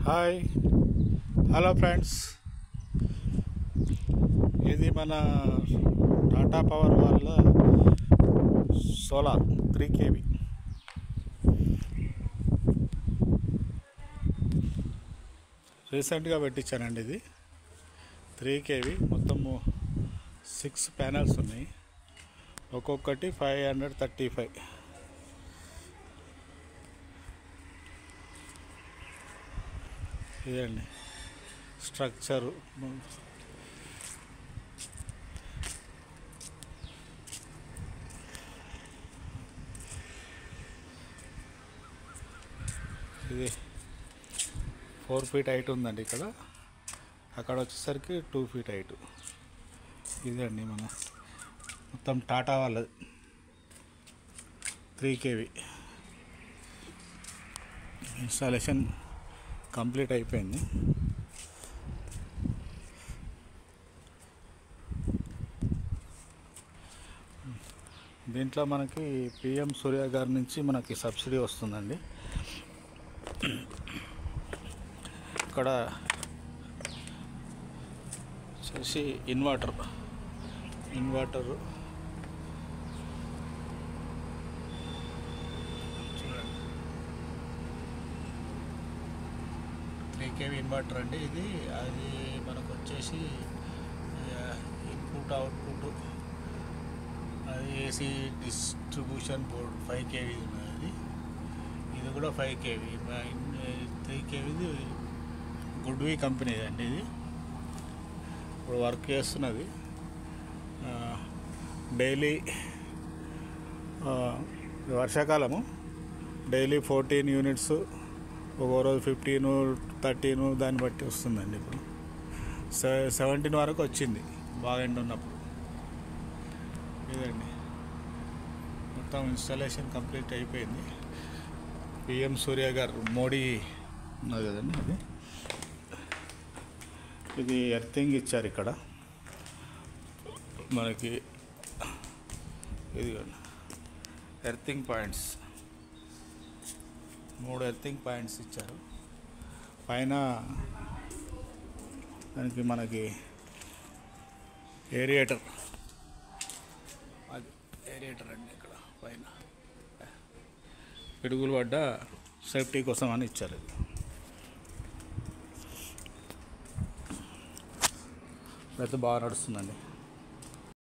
hi hello friends ఇది మన Tata power వాళ్ళ సోలార్ త్రీ కేవీ రీసెంట్గా పెట్టించానండి ఇది త్రీ కేవీ మొత్తము సిక్స్ ప్యానల్స్ ఉన్నాయి ఒక్కొక్కటి ఫైవ్ హండ్రెడ్ థర్టీ ఫైవ్ ఇదండి స్ట్రక్చరు ఇది ఫోర్ ఫీట్ హైట్ ఉందండి ఇక్కడ అక్కడ వచ్చేసరికి టూ ఫీట్ హైట్ ఇదండి మన మొత్తం టాటా వాళ్ళది త్రీ కేవీ ఇన్స్టాలేషన్ కంప్లీట్ అయిపోయింది దీంట్లో మనకి పిఎం సూర్య గారి నుంచి మనకి సబ్సిడీ వస్తుందండి ఇక్కడ వచ్చేసి ఇన్వర్టర్ ఇన్వర్టర్ చూడండి త్రీ కేవీ ఇన్వర్టర్ అండి ఇది అది మనకు వచ్చేసి ఇన్పుట్ అవుట్పుట్ అది AC distribution board five KV ఉన్నది అది ఇది కూడా ఫైవ్ కేవీ త్రీ కేవీది గుడ్వి కంపెనీ అండి ఇది ఇప్పుడు వర్క్ చేస్తున్నది డైలీ వర్షాకాలము డైలీ ఫోర్టీన్ యూనిట్స్ ఒక్కో రోజు ఫిఫ్టీన్ థర్టీన్ దాన్ని బట్టి వస్తుందండి ఇప్పుడు సెవెంటీన్ వరకు వచ్చింది బాగా ఎండ ఉన్నప్పుడు ఇదండి మొత్తం ఇన్స్టాలేషన్ కంప్లీట్ అయిపోయింది పిఎం సూర్య గారు మోడీ ఉన్నది కదండి అది ఇది ఎర్తింగ్ ఇచ్చారు ఇక్కడ మనకి ఇది ఎర్తింగ్ పాయింట్స్ మూడు ఎర్తింగ్ పాయింట్స్ ఇచ్చారు పైన దానికి మనకి ఏరియేటర్ అది ఏరియేటర్ అండి ఇక్కడ పైన పిడుగులు పడ్డ సేఫ్టీ కోసం అని ఇచ్చారు ఇది అయితే బాగా నడుస్తుందండి